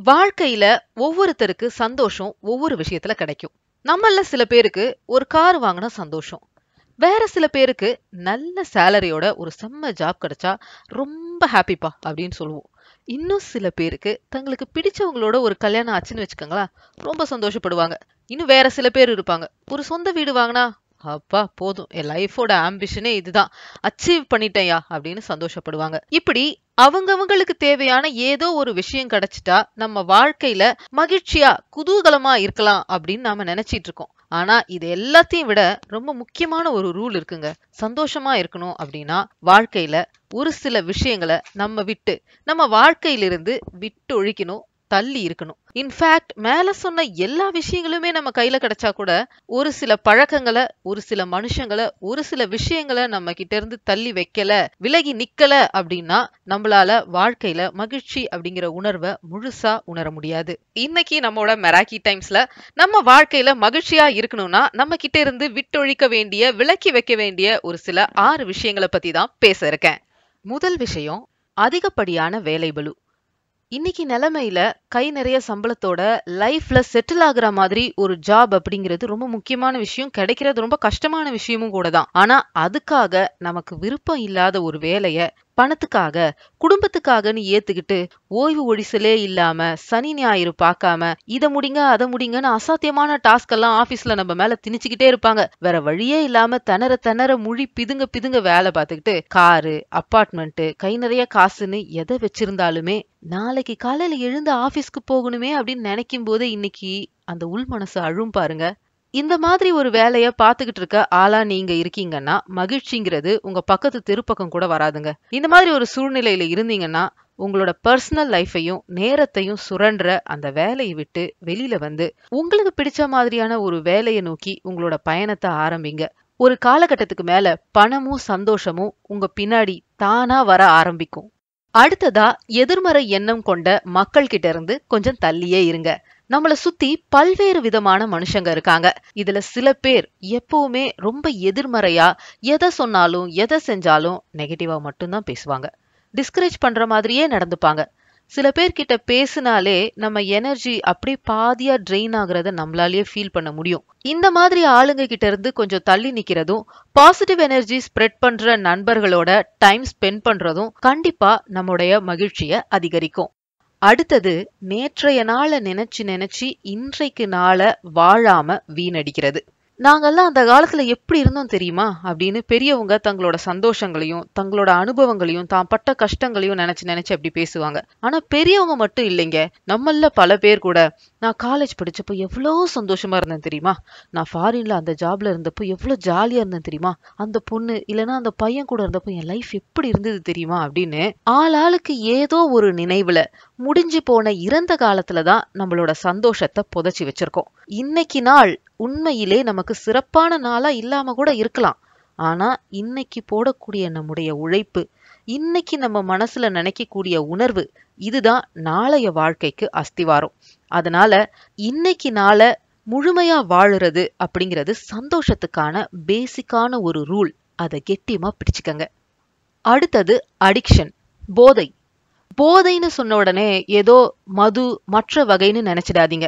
வாழ்க்கையில ஒவ்வொருத்தருக்கு சந்தோஷம் ஒவ்வொரு விஷயத்துல கிடைக்கும் நம்மள சில பேருக்கு ஒரு கார் வாங்கினா சந்தோஷம் வேற சில பேருக்கு நல்ல சேலரியோட ஒரு செம்ம ஜாப் கிடைச்சா ரொம்ப ஹாப்பிப்பா அப்படின்னு சொல்லுவோம் இன்னும் சில பேருக்கு தங்களுக்கு பிடிச்சவங்களோட ஒரு கல்யாணம் ஆச்சுன்னு வச்சுக்கோங்களேன் ரொம்ப சந்தோஷப்படுவாங்க இன்னும் வேற சில பேர் இருப்பாங்க ஒரு சொந்த வீடு வாங்கினா அப்பா போதும் என் லைஃபோட ஆம்பிஷனே இதுதான் அச்சீவ் பண்ணிட்டேயா அப்படின்னு சந்தோஷப்படுவாங்க இப்படி அவங்கவங்களுக்கு தேவையான ஏதோ ஒரு விஷயம் கிடைச்சிட்டா நம்ம வாழ்க்கையில மகிழ்ச்சியா குதூகலமா இருக்கலாம் அப்படின்னு நாம நினைச்சிட்டு இருக்கோம் ஆனா இது எல்லாத்தையும் விட ரொம்ப முக்கியமான ஒரு ரூல் இருக்குங்க சந்தோஷமா இருக்கணும் அப்படின்னா வாழ்க்கையில ஒரு சில விஷயங்களை நம்ம விட்டு நம்ம வாழ்க்கையிலிருந்து விட்டு ஒழிக்கணும் தள்ளி இருக்கணும் இன்ஃபேக்ட் மேல சொன்ன எல்லா விஷயங்களுமே நம்ம கையில கிடைச்சா கூட ஒரு சில பழக்கங்களை ஒரு சில மனுஷங்களை ஒரு சில விஷயங்களை நம்ம கிட்ட இருந்து தள்ளி வைக்கல விலகி நிக்கல அப்படின்னா நம்மளால வாழ்க்கையில மகிழ்ச்சி அப்படிங்கிற உணர்வை முழுசா உணர முடியாது இன்னைக்கு நம்மளோட மெராக்கி டைம்ஸ்ல நம்ம வாழ்க்கையில மகிழ்ச்சியா இருக்கணும்னா நம்ம கிட்ட இருந்து விட்டொழிக்க வேண்டிய விலக்கி வைக்க வேண்டிய ஒரு சில ஆறு விஷயங்களை பத்தி தான் பேச இருக்கேன் முதல் விஷயம் அதிகப்படியான வேலை பளு இன்னைக்கு நிலைமையில கை நிறைய சம்பளத்தோட லைஃப்ல செட்டில் ஆகுற மாதிரி ஒரு ஜாப் அப்படிங்கிறது ரொம்ப முக்கியமான விஷயம் கிடைக்கிறது ரொம்ப கஷ்டமான விஷயமும் கூட தான் ஆனா அதுக்காக நமக்கு விருப்பம் இல்லாத ஒரு வேலைய பணத்துக்காக குடும்பத்துக்காகன்னு ஏத்துக்கிட்டு ஓய்வு ஒழிசலே இல்லாம சனி ஞாயிறு பார்க்காம இத முடிங்க அதை முடிங்கன்னு அசாத்தியமான டாஸ்க் எல்லாம் ஆபீஸ்ல நம்ம மேல திணிச்சுக்கிட்டே இருப்பாங்க வேற வழியே இல்லாம திணற திணற முழி பிதுங்க பிதுங்க வேலை பார்த்துக்கிட்டு காரு அப்பார்ட்மெண்ட் கை நிறைய காசுன்னு எதை வச்சிருந்தாலுமே நாளைக்கு காலையில எழுந்து ஆபீஸ்க்கு போகணுமே அப்படின்னு நினைக்கும் போதே இன்னைக்கு அந்த உள் மனசு அழும் பாருங்க இந்த மாதிரி ஒரு வேலைய பாத்துக்கிட்டு இருக்க ஆளா நீங்க இருக்கீங்கன்னா மகிழ்ச்சிங்கிறது உங்க பக்கத்து தெருப்பக்கம் கூட வராதுங்க இந்த மாதிரி ஒரு சூழ்நிலையில இருந்தீங்கன்னா உங்களோட பர்சனல் லைஃபையும் நேரத்தையும் சுரண்ட அந்த வேலையை விட்டு வெளியில வந்து உங்களுக்கு பிடிச்ச மாதிரியான ஒரு வேலையை நோக்கி உங்களோட பயணத்தை ஆரம்பிங்க ஒரு காலகட்டத்துக்கு மேல பணமும் சந்தோஷமும் உங்க பின்னாடி தானா வர ஆரம்பிக்கும் அடுத்ததா எதிர்மறை எண்ணம் கொண்ட மக்கள் கிட்ட இருந்து கொஞ்சம் தள்ளியே இருங்க நம்மள சுத்தி பல்வேறு விதமான மனுஷங்க இருக்காங்க இதுல சில பேர் எப்பவுமே ரொம்ப எதிர்மறையா எதை சொன்னாலும் எதை செஞ்சாலும் நெகட்டிவா மட்டும்தான் பேசுவாங்க டிஸ்கரேஜ் பண்ற மாதிரியே நடந்துப்பாங்க சில பேர்கிட்ட பேசினாலே நம்ம எனர்ஜி அப்படியே பாதியா ட்ரெயின் ஆகுறத நம்மளாலேயே ஃபீல் பண்ண முடியும் இந்த மாதிரி ஆளுங்க கிட்ட இருந்து கொஞ்சம் தள்ளி நிக்கிறதும் பாசிட்டிவ் எனர்ஜி ஸ்ப்ரெட் பண்ற நண்பர்களோட டைம் ஸ்பெண்ட் பண்றதும் கண்டிப்பா நம்முடைய மகிழ்ச்சிய அதிகரிக்கும் அடுத்தது நேற்றைய நாளை நினைச்சு நினைச்சு இன்றைக்கு நாளை வாழாம வீணடிக்கிறது நாங்கெல்லாம் அந்த காலத்துல எப்படி இருந்தோம் தெரியுமா அப்படின்னு பெரியவங்க தங்களோட சந்தோஷங்களையும் தங்களோட அனுபவங்களையும் தான் பட்ட கஷ்டங்களையும் நினைச்சு நினைச்சு அப்படி பேசுவாங்க ஆனா பெரியவங்க மட்டும் இல்லைங்க நம்மள பல பேர் கூட நான் காலேஜ் படிச்சப்போ எவ்வளோ சந்தோஷமா இருந்தேன் தெரியுமா நான் ஃபாரின்ல அந்த ஜாப்ல இருந்தப்போ எவ்வளோ ஜாலியா இருந்தேன் தெரியுமா அந்த பொண்ணு இல்லைன்னா அந்த பையன் கூட இருந்தப்போ என் லைஃப் எப்படி இருந்தது தெரியுமா அப்படின்னு ஆள் ஆளுக்கு ஏதோ ஒரு நினைவுல முடிஞ்சு போன இறந்த காலத்துல தான் நம்மளோட சந்தோஷத்தை புதைச்சி வச்சிருக்கோம் இன்னைக்கு நாள் உண்மையிலே நமக்கு சிறப்பான நாளா இல்லாம கூட இருக்கலாம் ஆனா இன்னைக்கு போடக்கூடிய நம்முடைய உழைப்பு இன்னைக்கு நம்ம மனசுல நினைக்கக்கூடிய உணர்வு இதுதான் நாளைய வாழ்க்கைக்கு அஸ்திவாரம் அதனால இன்னைக்கு நாள முழுமையா வாழுறது அப்படிங்கிறது சந்தோஷத்துக்கான பேசிக்கான ஒரு ரூல் அதை கெட்டியமா பிடிச்சுக்கங்க அடுத்தது அடிக்ஷன் போதை போதைன்னு சொன்ன உடனே ஏதோ மது மற்ற வகைன்னு நினைச்சிடாதீங்க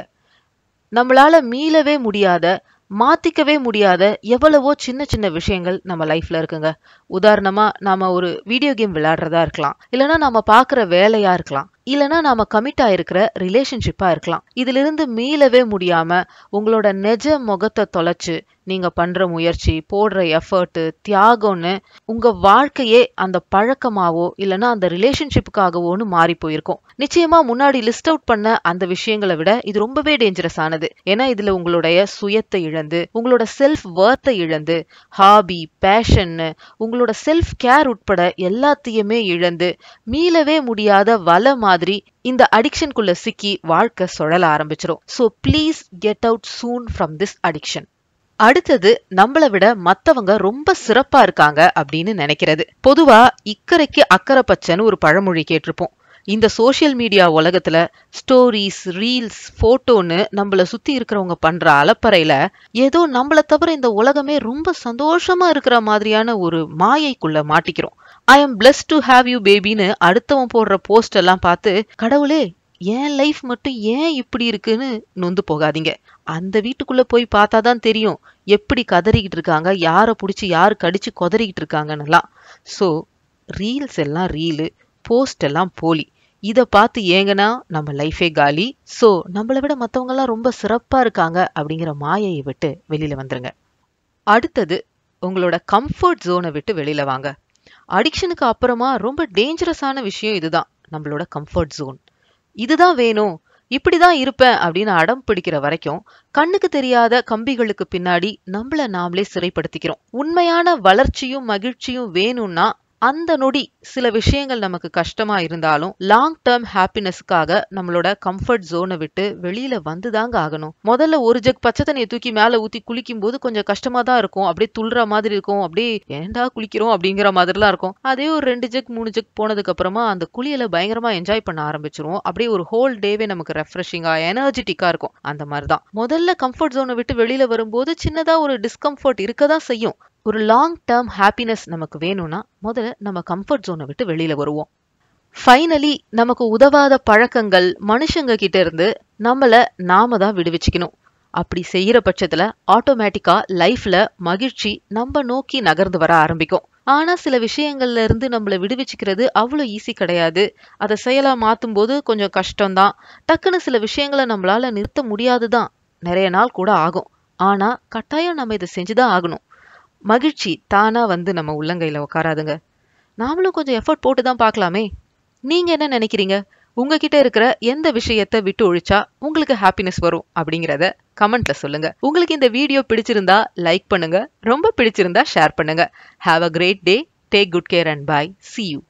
நம்மளால மீளவே முடியாத மாத்திக்கவே முடியாத எவ்வளவோ சின்ன சின்ன விஷயங்கள் நம்ம லைஃப்ல இருக்குங்க உதாரணமா நாம ஒரு வீடியோ கேம் விளையாடுறதா இருக்கலாம் இல்லைன்னா நாம பாக்குற வேலையா இருக்கலாம் இல்லைன்னா நாம கமிட் ஆயிருக்கிற ரிலேஷன்ஷிப்பா இருக்கலாம் இதுல இருந்து மீளவே முடியாம உங்களோட நெஜ முகத்தை தொலைச்சு நீங்க பண்ற முயற்சி போடுற எஃபர்ட் தியாகம்னு உங்க வாழ்க்கையே அந்த பழக்கமாவோ இல்லைன்னா அந்த ரிலேஷன்ஷிப்புக்காகவோன்னு மாறி போயிருக்கும் நிச்சயமா முன்னாடி லிஸ்ட் அவுட் பண்ண அந்த விஷயங்களை விட இது ரொம்பவே டேஞ்சரஸ் ஆனது ஏன்னா இதுல உங்களுடைய சுயத்தை இழந்து உங்களோட செல்ஃப் ஒர்த்தை இழந்து ஹாபி பேஷன்னு உங்களோட செல்ஃப் கேர் உட்பட எல்லாத்தையுமே இழந்து மீளவே முடியாத வல மாதிரி இந்த அடிக்ஷனுக்குள்ள சிக்கி வாழ்க்கை சுழல ஆரம்பிச்சிரும் so please get out soon from this addiction அடுத்தது நம்மளை விட மத்தவங்க ரொம்ப சிறப்பா இருக்காங்க அப்படின்னு நினைக்கிறது பொதுவா இக்கரைக்கு அக்கறை பச்சைன்னு ஒரு பழமொழி கேட்டிருப்போம் இந்த சோஷியல் மீடியா உலகத்துல ஸ்டோரிஸ் ரீல்ஸ் போட்டோன்னு நம்மள சுத்தி இருக்கிறவங்க பண்ற அலப்பறையில ஏதோ நம்மள தவிர இந்த உலகமே ரொம்ப சந்தோஷமா இருக்கிற மாதிரியான ஒரு மாயைக்குள்ள மாட்டிக்கிறோம் I am blessed to have you பேபின்னு அடுத்தவன் போடுற போஸ்ட் எல்லாம் பார்த்து கடவுளே என் லைஃப் மட்டும் ஏன் இப்படி இருக்குன்னு நொந்து போகாதீங்க அந்த வீட்டுக்குள்ள போய் பார்த்தாதான் தெரியும் எப்படி கதறிக்கிட்டு இருக்காங்க யாரை பிடிச்சி யார் கடிச்சு கொதறிக்கிட்டு இருக்காங்கன்னுலாம் ஸோ ரீல்ஸ் எல்லாம் ரீலு போஸ்ட் எல்லாம் போலி இதை பார்த்து ஏங்கன்னா நம்ம லைஃபே காலி ஸோ நம்மளை விட மற்றவங்கெல்லாம் ரொம்ப சிறப்பாக இருக்காங்க அப்படிங்கிற மாயையை விட்டு வெளியில் வந்துருங்க அடுத்தது உங்களோட கம்ஃபர்ட் ஜோனை விட்டு வெளியில வாங்க அடிக்ஷனுக்கு அப்புறமா ரொம்ப டேஞ்சரஸான விஷயம் இதுதான் நம்மளோட கம்ஃபர்ட் ஜோன் இதுதான் வேணும் இப்படிதான் இருப்பேன் அப்படின்னு அடம் பிடிக்கிற வரைக்கும் கண்ணுக்கு தெரியாத கம்பிகளுக்கு பின்னாடி நம்மள நாமளே சிறைப்படுத்திக்கிறோம் உண்மையான வளர்ச்சியும் மகிழ்ச்சியும் வேணும்னா அந்த நொடி சில விஷயங்கள் நமக்கு கஷ்டமா இருந்தாலும் லாங் டேர்ம் ஹாப்பினஸ்க்காக நம்மளோட கம்ஃபர்ட் ஜோனை விட்டு வெளியில வந்துதாங்க ஆகணும் முதல்ல ஒரு ஜக் பச்சை தண்ணியை தூக்கி மேல ஊத்தி குளிக்கும் போது கொஞ்சம் கஷ்டமா தான் இருக்கும் அப்படியே துள்ளுற மாதிரி இருக்கும் அப்படியே ஏன்டா குளிக்கிறோம் அப்படிங்கிற மாதிரிலாம் இருக்கும் அதே ஒரு ரெண்டு ஜக் மூணு ஜக் போனதுக்கு அப்புறமா அந்த குளியலை பயங்கரமா என்ஜாய் பண்ண ஆரம்பிச்சிருவோம் அப்படியே ஒரு ஹோல் டேவே நமக்கு ரெஃப்ரெஷிங்கா எனர்ஜெட்டிக்கா இருக்கும் அந்த மாதிரி தான் முதல்ல கம்ஃபர்ட் ஜோனை விட்டு வெளியில வரும்போது சின்னதா ஒரு டிஸ்கம்ஃபர்ட் இருக்கதான் செய்யும் ஒரு லாங் டேர்ம் ஹாப்பினஸ் நமக்கு வேணும்னா முதல்ல நம்ம கம்ஃபர்ட் ஜோனை விட்டு வெளியில வருவோம் ஃபைனலி நமக்கு உதவாத பழக்கங்கள் மனுஷங்க கிட்ட இருந்து நம்மள நாம தான் விடுவிச்சுக்கணும் அப்படி செய்யற பட்சத்துல ஆட்டோமேட்டிக்கா லைஃப்ல மகிழ்ச்சி நம்ம நோக்கி நகர்ந்து வர ஆரம்பிக்கும் ஆனா சில விஷயங்கள்ல இருந்து நம்மள விடுவிச்சுக்கிறது அவ்வளோ ஈஸி கிடையாது அதை செயலா மாத்தும் போது கொஞ்சம் கஷ்டம்தான் டக்குன்னு சில விஷயங்களை நம்மளால நிறுத்த முடியாதுதான் நிறைய நாள் கூட ஆகும் ஆனா கட்டாயம் நம்ம இதை செஞ்சுதான் ஆகணும் மகிழ்ச்சி தானா வந்து நம்ம உள்ளங்கையில உட்காராதுங்க நாமளும் கொஞ்சம் எஃபர்ட் போட்டு தான் பார்க்கலாமே நீங்க என்ன நினைக்கிறீங்க உங்ககிட்ட இருக்கிற எந்த விஷயத்த விட்டு ஒழிச்சா உங்களுக்கு ஹாப்பினஸ் வரும் அப்படிங்கிறத கமெண்ட்ல சொல்லுங்க உங்களுக்கு இந்த வீடியோ பிடிச்சிருந்தா லைக் பண்ணுங்க ரொம்ப பிடிச்சிருந்தா ஷேர் பண்ணுங்க have a great day take good care and bye see you